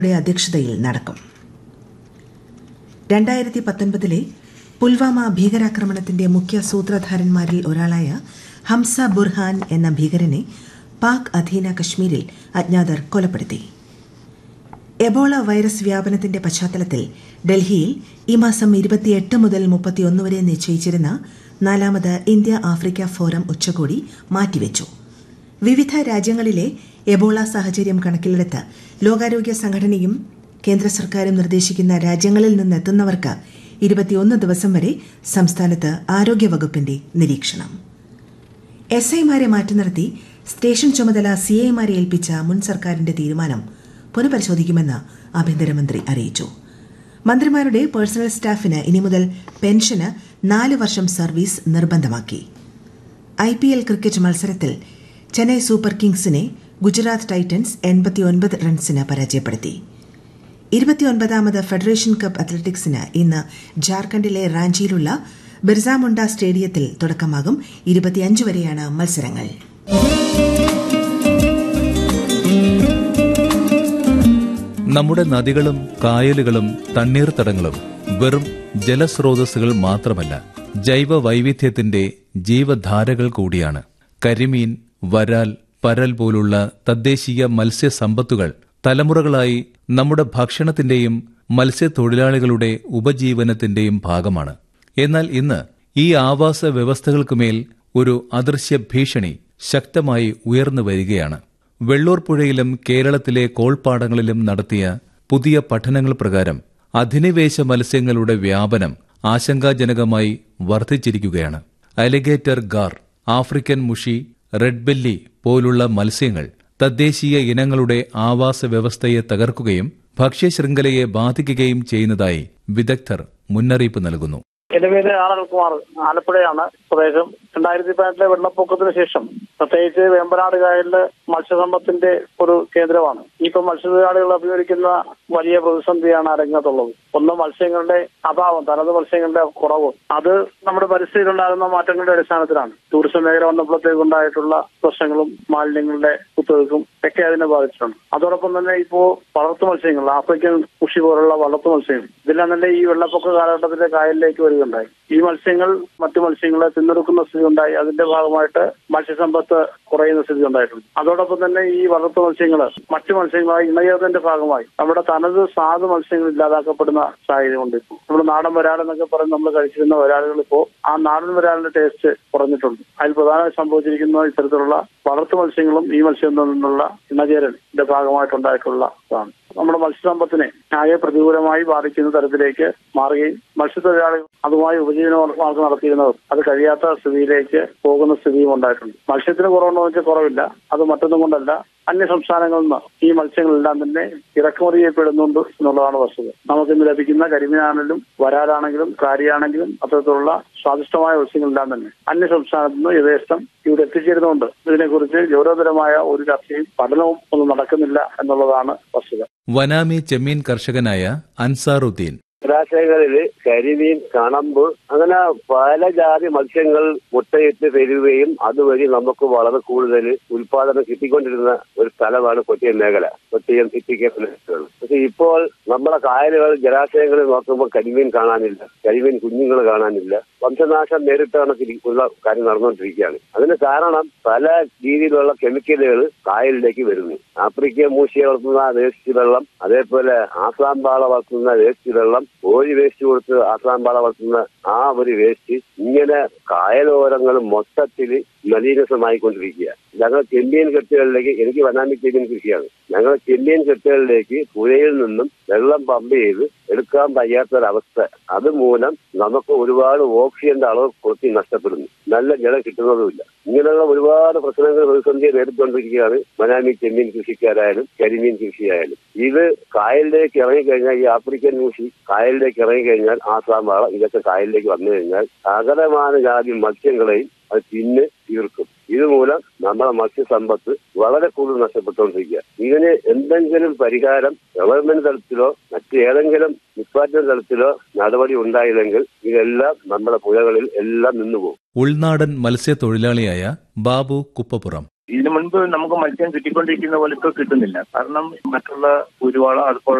യുടെ അധ്യക്ഷതയിൽ നടക്കും രണ്ടായിരത്തി പത്തൊൻപതിലെ പുൽവാമ ഭീകരാക്രമണത്തിന്റെ മുഖ്യ സൂത്രധാരന്മാരിൽ ഒരാളായ ഹംസ ബുർഹാൻ എന്ന ഭീകരനെ പാക് അധീന കശ്മീരിൽ അജ്ഞാതർ കൊലപ്പെടുത്തി എബോള വൈറസ് വ്യാപനത്തിന്റെ പശ്ചാത്തലത്തിൽ ഡൽഹിയിൽ ഈ മാസം ഇരുപത്തിയെട്ട് മുതൽ മുപ്പത്തിയൊന്ന് വരെ നിശ്ചയിച്ചിരുന്ന നാലാമത് ഇന്ത്യ ആഫ്രിക്ക ഫോറം ഉച്ചകോടി മാറ്റിവെച്ചു വിവിധ രാജ്യങ്ങളിലെ എബോള സാഹചര്യം കണക്കിലെടുത്ത് ലോകാരോഗ്യ സംഘടനയും കേന്ദ്ര സർക്കാരും നിർദ്ദേശിക്കുന്ന രാജ്യങ്ങളിൽ നിന്നെത്തുന്നവർക്ക് ഇരുപത്തിയൊന്ന് ദിവസം വരെ സംസ്ഥാനത്ത് ആരോഗ്യവകുപ്പിന്റെ നിരീക്ഷണം എസ് ഐമാരെ മാറ്റി നിർത്തി സ്റ്റേഷൻ ചുമതല സി ഐമാരെ ഏൽപ്പിച്ച മുൻ സർക്കാരിന്റെ തീരുമാനം പുനഃപരിശോധിക്കുമെന്ന് ആഭ്യന്തരമന്ത്രി അറിയിച്ചു മന്ത്രിമാരുടെ പേഴ്സണൽ സ്റ്റാഫിന് ഇനി മുതൽ പെൻഷന് നാല് വർഷം സർവീസ് നിർബന്ധമാക്കി ഐ പി എൽ ക്രിക്കറ്റ് മത്സരത്തിൽ ചെന്നൈ സൂപ്പർ കിങ്സിനെ ഗുജറാത്ത് ടൈറ്റൻസ് എൺപത്തിയൊൻപത് റൺസിന് പരാജയപ്പെടുത്തി ഇരുപത്തിയൊൻപതാമത് ഫെഡറേഷൻ കപ്പ് അത്ലറ്റിക്സിന് ഇന്ന് ജാർഖണ്ഡിലെ റാഞ്ചിയിലുള്ള ബിർസാമുണ്ട സ്റ്റേഡിയത്തിൽ തുടക്കമാകും ഇരുപത്തിയഞ്ച് വരെയാണ് മത്സരങ്ങൾ നമ്മുടെ നദികളും കായലുകളും തണ്ണീർത്തടങ്ങളും വെറും ജലസ്രോതസ്സുകൾ മാത്രമല്ല ജൈവ വൈവിധ്യത്തിന്റെ ജീവധാരകൾ കൂടിയാണ് കരിമീൻ വരാൽ പരൽ പോലുള്ള തദ്ദേശീയ മത്സ്യസമ്പത്തുകൾ തലമുറകളായി നമ്മുടെ ഭക്ഷണത്തിന്റെയും മത്സ്യത്തൊഴിലാളികളുടെ ഉപജീവനത്തിന്റെയും ഭാഗമാണ് എന്നാൽ ഇന്ന് ഈ ആവാസ വ്യവസ്ഥകൾക്കുമേൽ ഒരു അദൃശ്യ ഭീഷണി ശക്തമായി ഉയർന്നു വരികയാണ് വെള്ളൂർ പുഴയിലും കേരളത്തിലെ കോൾപ്പാടങ്ങളിലും നടത്തിയ പുതിയ പഠനങ്ങൾ പ്രകാരം അധിനിവേശ മത്സ്യങ്ങളുടെ വ്യാപനം ആശങ്കാജനകമായി വർദ്ധിച്ചിരിക്കുകയാണ് അലിഗേറ്റർ ഗാർ ആഫ്രിക്കൻ മുഷി റെഡ് ബെല്ലി പോലുള്ള മത്സ്യങ്ങൾ തദ്ദേശീയ ഇനങ്ങളുടെ ആവാസ വ്യവസ്ഥയെ തകർക്കുകയും ഭക്ഷ്യശൃംഖലയെ ബാധിക്കുകയും ചെയ്യുന്നതായി വിദഗ്ധർ മുന്നറിയിപ്പ് നൽകുന്നു എന്റെ പേര് ആർ അൽകുമാർ ആലപ്പുഴയാണ് സ്വദേശം രണ്ടായിരത്തി പതിനെട്ടിലെ വെള്ളപ്പൊക്കത്തിന് ശേഷം പ്രത്യേകിച്ച് വേമ്പനാട് കായലില് മത്സ്യസമ്പത്തിന്റെ ഒരു കേന്ദ്രമാണ് ഇപ്പൊ മത്സ്യത്തൊഴിലാളികൾ അഭിമുഖീകരിക്കുന്ന വലിയ പ്രതിസന്ധിയാണ് അരങ്ങത്തുള്ളത് ഒന്ന് മത്സ്യങ്ങളുടെ അഭാവം തനത് മത്സ്യങ്ങളുടെ കുറവ് അത് നമ്മുടെ പരിസ്ഥിതിയിലുണ്ടാകുന്ന മാറ്റങ്ങളുടെ അടിസ്ഥാനത്തിലാണ് ടൂറിസം മേഖല വന്നപ്പോഴത്തേക്ക് ഉണ്ടായിട്ടുള്ള പ്രശ്നങ്ങളും മാലിന്യങ്ങളുടെ കുത്തൊഴുക്കും ഒക്കെ അതിനെ ബാധിച്ചിട്ടുണ്ട് അതോടൊപ്പം തന്നെ ഇപ്പോ വളർത്തു മത്സ്യങ്ങൾ ആഫ്രിക്കൻ കുഷി പോലുള്ള വളർത്തു മത്സ്യങ്ങൾ ഇതെല്ലാം തന്നെ ഈ വെള്ളപ്പൊക്ക കാലഘട്ടത്തിലെ കായലിലേക്ക് വരികയുണ്ടായി ഈ മത്സ്യങ്ങൾ മറ്റു മത്സ്യങ്ങളെ തിന്നെടുക്കുന്ന സ്ഥിതി ഉണ്ടായി അതിന്റെ ഭാഗമായിട്ട് മത്സ്യസമ്പത്ത് കുറയുന്ന സ്ഥിതി ഉണ്ടായിട്ടുണ്ട് അതോടൊപ്പം തന്നെ ഈ വളർത്തു മത്സ്യങ്ങൾ മറ്റു മത്സ്യങ്ങളായി ഇണചേർന്നതിന്റെ ഭാഗമായി നമ്മുടെ തനത് സാധു മത്സ്യങ്ങൾ ഇല്ലാതാക്കപ്പെടുന്ന സാഹചര്യമുണ്ട് ഇപ്പോൾ നമ്മൾ നാടൻ വരാൽ എന്നൊക്കെ പറഞ്ഞ് നമ്മൾ കഴിച്ചിരുന്ന വരാലുകൾ ഇപ്പോൾ ആ നാടൻ വരാലിന്റെ ടേസ്റ്റ് കുറഞ്ഞിട്ടുണ്ട് അതിൽ പ്രധാനമായി സംഭവിച്ചിരിക്കുന്ന ഇത്തരത്തിലുള്ള വളർത്തു മത്സ്യങ്ങളും ഈ മത്സ്യത്തിൽ നിന്നുള്ള ഇണചേരലിന്റെ ഭാഗമായിട്ടുണ്ടായിട്ടുള്ള ഇതാണ് നമ്മുടെ മത്സ്യസമ്പത്തിനെ ആകെ പ്രതികൂലമായി ബാധിക്കുന്ന തരത്തിലേക്ക് മാറുകയും മത്സ്യത്തൊഴിലാളികൾ അതുമായി ഉപജീവന മാർഗം നടത്തിയിരുന്നവർ അത് കഴിയാത്ത സ്ഥിതിയിലേക്ക് പോകുന്ന സ്ഥിതിയും ഉണ്ടായിട്ടുണ്ട് മത്സ്യത്തിന് കുറവുണ്ടോ വെച്ചാൽ കുറവില്ല അത് മറ്റൊന്നും കൊണ്ടല്ല അന്യ സംസ്ഥാനങ്ങളിൽ നിന്ന് ഈ മത്സ്യങ്ങളെല്ലാം തന്നെ ഇറക്കുമതി ചെയ്യപ്പെടുന്നുണ്ട് എന്നുള്ളതാണ് വസ്തുത നമുക്ക് ഇന്ന് ലഭിക്കുന്ന കരിമീനാണെങ്കിലും വരാലാണെങ്കിലും കാരിയാണെങ്കിലും അത്തരത്തിലുള്ള സ്വാദിഷ്ടമായ മത്സ്യങ്ങളെല്ലാം തന്നെ അന്യ സംസ്ഥാനത്ത് നിന്ന് യഥേഷ്ടം ഇവിടെ എത്തിച്ചേരുന്നുണ്ട് ഇതിനെക്കുറിച്ച് ഗൗരവതരമായ ഒരു ചർച്ചയും പഠനവും ഒന്നും നടക്കുന്നില്ല എന്നുള്ളതാണ് വസ്തുത വനാമി ചെമ്മീൻ കർഷകനായ അൻസാറുദ്ദീൻ ജലാശയങ്ങളില് കരിമീൻ കണമ്പ് അങ്ങനെ പല ജാതി മത്സ്യങ്ങൾ മുട്ടയിട്ട് പെരുകയും അതുവഴി നമുക്ക് വളരെ കൂടുതൽ ഉൽപാദനം കിട്ടിക്കൊണ്ടിരുന്ന ഒരു സ്ഥലമാണ് കൊട്ടിയം മേഖല കൊട്ടിയം സിറ്റി കേന്ദ്രങ്ങൾ പക്ഷെ ഇപ്പോൾ നമ്മുടെ കായലുകൾ ജലാശയങ്ങളിൽ നോക്കുമ്പോൾ കരിമീൻ കാണാനില്ല കരിമീൻ കുഞ്ഞുങ്ങൾ കാണാനില്ല വംശനാശം നേരിട്ട കണക്കിൽ ഉള്ള കാര്യം നടന്നുകൊണ്ടിരിക്കുകയാണ് അതിന് കാരണം പല രീതിയിലുള്ള കെമിക്കലുകൾ കായലിലേക്ക് വരുന്നു ആഫ്രിക്കൻ മൂശിയെ വളർത്തുന്ന വേസ്റ്റ് വെള്ളം അതേപോലെ ആസാം പാള വളർത്തുന്ന വേസ്റ്റ് വെള്ളം കോഴി വേസ്റ്റ് കൊടുത്ത് ആസാം പാള വളർത്തുന്ന ആ ഒരു വേസ്റ്റ് ഇങ്ങനെ കായലോരങ്ങൾ മൊത്തത്തിൽ മലീനസമായിക്കൊണ്ടിരിക്കുക ഞങ്ങൾ ചെമ്മീൻ കെട്ടുകളിലേക്ക് എനിക്ക് വനാമി ചെമ്മീൻ കൃഷിയാണ് ഞങ്ങൾ ചെമ്മീൻ കെട്ടുകളിലേക്ക് പുഴയിൽ നിന്നും വെള്ളം പമ്പ് ചെയ്ത് എടുക്കാൻ വയ്യാത്തൊരവസ്ഥ അതുമൂലം നമുക്ക് ഒരുപാട് ഓക്സിജന്റെ അളവ് കുറച്ച് നഷ്ടപ്പെടുന്നു നല്ല ജലം കിട്ടുന്നതുമില്ല ഇങ്ങനെയുള്ള ഒരുപാട് പ്രശ്നങ്ങൾ പ്രതിസന്ധിയെ നേരിട്ടുകൊണ്ടിരിക്കുകയാണ് മനാമി ചെമ്മീൻ കൃഷിക്കാരായാലും കരിമീൻ കൃഷിയായാലും ഇത് കായലിലേക്ക് ഇറങ്ങിക്കഴിഞ്ഞാൽ ഈ ആഫ്രിക്കൻ മൂഷി കായലിലേക്ക് ഇറങ്ങിക്കഴിഞ്ഞാൽ ആസാം വാള ഇതൊക്കെ കായലിലേക്ക് വന്നു കഴിഞ്ഞാൽ സകലമാന ജാതി മത്സ്യങ്ങളെയും അത് തിന്ന് തീർക്കും ഇതുമൂലം നമ്മുടെ മത്സ്യസമ്പത്ത് വളരെ കൂടുതൽ നഷ്ടപ്പെട്ടുകൊണ്ടിരിക്കുക ഇതിന് എന്തെങ്കിലും പരിഹാരം ഗവൺമെന്റ് തലത്തിലോ മറ്റേതെങ്കിലും ഡിപ്പാർട്ട്മെന്റ് തലത്തിലോ നടപടി ഉണ്ടായില്ലെങ്കിൽ ഇതെല്ലാം നമ്മുടെ പുഴകളിൽ എല്ലാം നിന്നുപോകും ഉൾനാടൻ മത്സ്യത്തൊഴിലാളിയായ ബാബു കുപ്പപ്പുറം ഇതിനു മുൻപ് നമുക്ക് മത്സ്യം കിട്ടിക്കൊണ്ടിരിക്കുന്ന പോലെ ഇപ്പോൾ കിട്ടുന്നില്ല കാരണം മറ്റുള്ള കുരുവാള അതുപോലെ